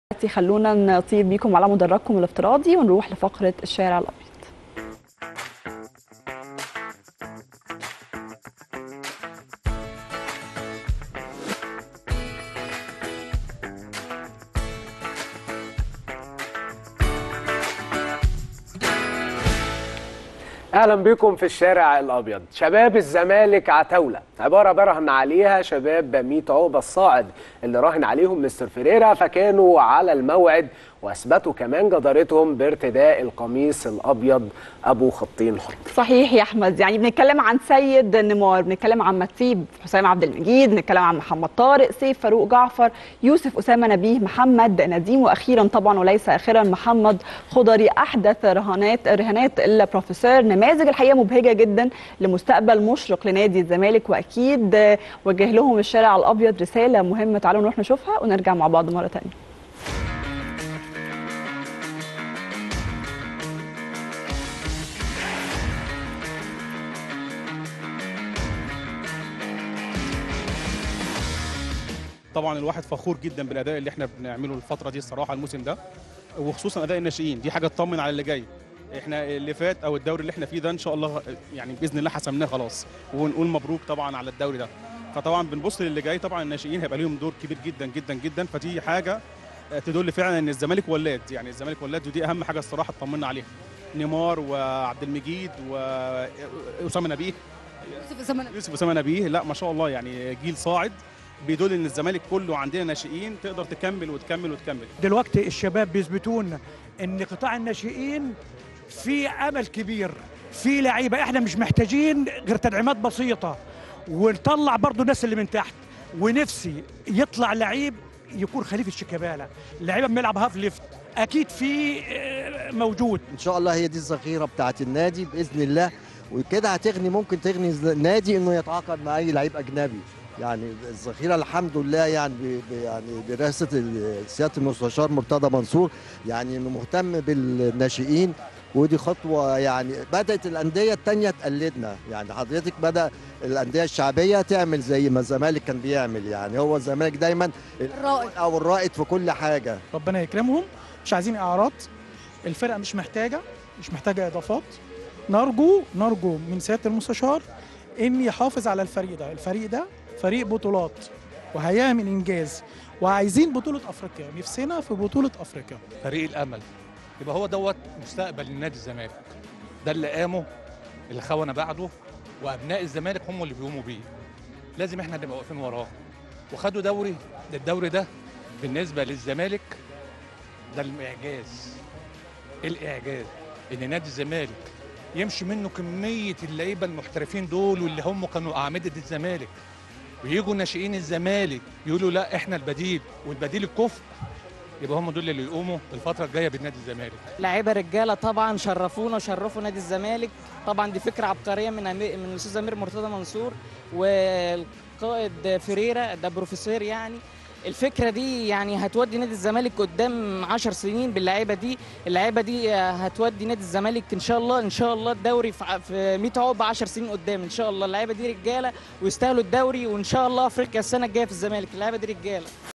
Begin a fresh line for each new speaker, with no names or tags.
دلوقتي خلونا نطير بيكم على مدرجكم الافتراضي ونروح لفقرة الشارع الأبيض
اهلا بكم في الشارع الابيض شباب الزمالك عتاوله عباره برهن عليها شباب 100 عقبه الصاعد اللي راهن عليهم مستر فيريرا فكانوا على الموعد واثبتوا كمان جدارتهم بارتداء القميص الابيض ابو خطين حمر
صحيح يا احمد يعني بنتكلم عن سيد نيمار بنتكلم عن متيب حسام عبد المجيد بنتكلم عن محمد طارق سيف فاروق جعفر يوسف اسامه نبيه محمد نديم واخيرا طبعا وليس اخيرا محمد خضري احدث رهانات رهانات البروفيسور نماذج الحقيقه مبهجه جدا لمستقبل مشرق لنادي الزمالك واكيد وجه لهم الشارع الابيض رساله مهمه تعالوا نروح نشوفها ونرجع مع بعض مره ثانيه
طبعا الواحد فخور جدا بالاداء اللي احنا بنعمله الفتره دي الصراحه الموسم ده وخصوصا اداء الناشئين دي حاجه تطمن على اللي جاي احنا اللي فات او الدوري اللي احنا فيه ده ان شاء الله يعني باذن الله حسمناه خلاص ونقول مبروك طبعا على الدوري ده فطبعا بنبص للي جاي طبعا الناشئين هيبقى ليهم دور كبير جدا جدا جدا فدي حاجه تدل فعلا ان الزمالك ولاد يعني الزمالك ولاد ودي اهم حاجه الصراحه اطمنا عليها نيمار وعبد المجيد واسامه نبيه
يوسف اسامه نبيه
يوسف اسامه نبيه لا ما شاء الله يعني جيل صاعد بيدل ان الزمالك كله عندنا ناشئين تقدر تكمل وتكمل وتكمل
دلوقتي الشباب بيثبتون ان قطاع الناشئين في امل كبير في لعيبه احنا مش محتاجين غير تدعيمات بسيطه ونطلع برضو الناس اللي من تحت ونفسي يطلع لعيب يكون خليفه شيكابالا لعيبه بيلعب هاف ليفت اكيد في موجود
ان شاء الله هي دي الذخيره بتاعت النادي باذن الله وكده هتغني ممكن تغني النادي انه يتعاقد مع اي لعيب اجنبي يعني الذخيره الحمد لله يعني يعني برئاسه سياده المستشار مرتضى منصور يعني انه مهتم بالناشئين ودي خطوه يعني بدات الانديه الثانيه تقلدنا يعني حضرتك بدا الانديه الشعبيه تعمل زي ما الزمالك كان بيعمل يعني هو الزمالك دايما
الرائد
او الرائد في كل حاجه
ربنا يكرمهم مش عايزين اعراض الفرقه مش محتاجه مش محتاجه اضافات نرجو نرجو من سياده المستشار ان يحافظ على الفريق ده الفريق ده فريق بطولات وهيعمل انجاز وعايزين بطوله افريقيا نفسنا في بطوله افريقيا
فريق الامل يبقى هو دوت مستقبل النادي الزمالك ده اللي قاموا الخونه بعده وابناء الزمالك هم اللي بيقوموا بيه لازم احنا نبقى واقفين وراه وخدوا دوري ده الدوري ده بالنسبه للزمالك ده الاعجاز الاعجاز ان نادي الزمالك يمشي منه كميه اللعيبه المحترفين دول واللي هم كانوا اعمده الزمالك ويجوا ناشئين الزمالك يقولوا لا احنا البديل والبديل الكفء يبقى هم دول اللي يقوموا الفتره الجايه بالنادي الزمالك
لعيبه رجاله طبعا شرفونا وشرفوا نادي الزمالك طبعا دي فكره عبقريه من أمي... من الاستاذ امير مرتضى منصور والقائد فيريرا ده بروفيسور يعني الفكره دي يعني هتودي نادي الزمالك قدام 10 سنين باللعيبه دي اللعيبه دي هتودي نادي الزمالك ان شاء الله ان شاء الله الدوري في 100 عقبه 10 سنين قدام ان شاء الله اللعيبه دي رجاله ويستاهلوا الدوري وان شاء الله افريقيا السنه الجايه في الزمالك اللعيبه دي رجاله